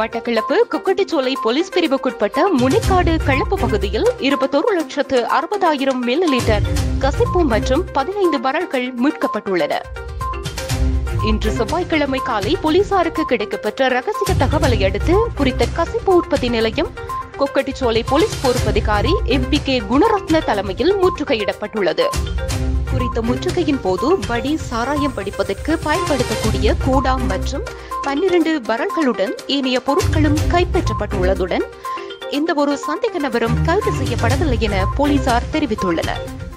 Batticaloa குக்கட்டிச்சோலை police பிரிவுக்குட்பட்ட முனிக்காடு களப்பு பகுதியில் இருபத்தொரு லட்சத்து அறுபதாயிரம் மில்லி லிட்டர் கசிப்பு மற்றும் பதினைந்து பரல்கள் மீட்கப்பட்டுள்ளன இன்று செவ்வாய்க்கிழமை காலை போலீசாருக்கு கிடைக்கப்பெற்ற ரகசிய தகவலை அடுத்து குறித்த கசிப்பு உற்பத்தி நிலையம் கொக்கட்டிச்சோலை போலீஸ் பொறுப்பதிகாரி எம் பி கே குணரத்ன தலைமையில் முற்றுகையிடப்பட்டுள்ளது குறித்த முற்றுகையின் போது வடி சாராயம் படிப்பதற்கு பயன்படுத்தக்கூடிய கூடா மற்றும் பன்னிரண்டு பரல்களுடன் ஏனைய பொருட்களும் கைப்பற்றப்பட்டுள்ளதுடன் எந்த ஒரு சந்தேக நபரும் கைது செய்யப்படவில்லை என போலீசார் தெரிவித்துள்ளனர்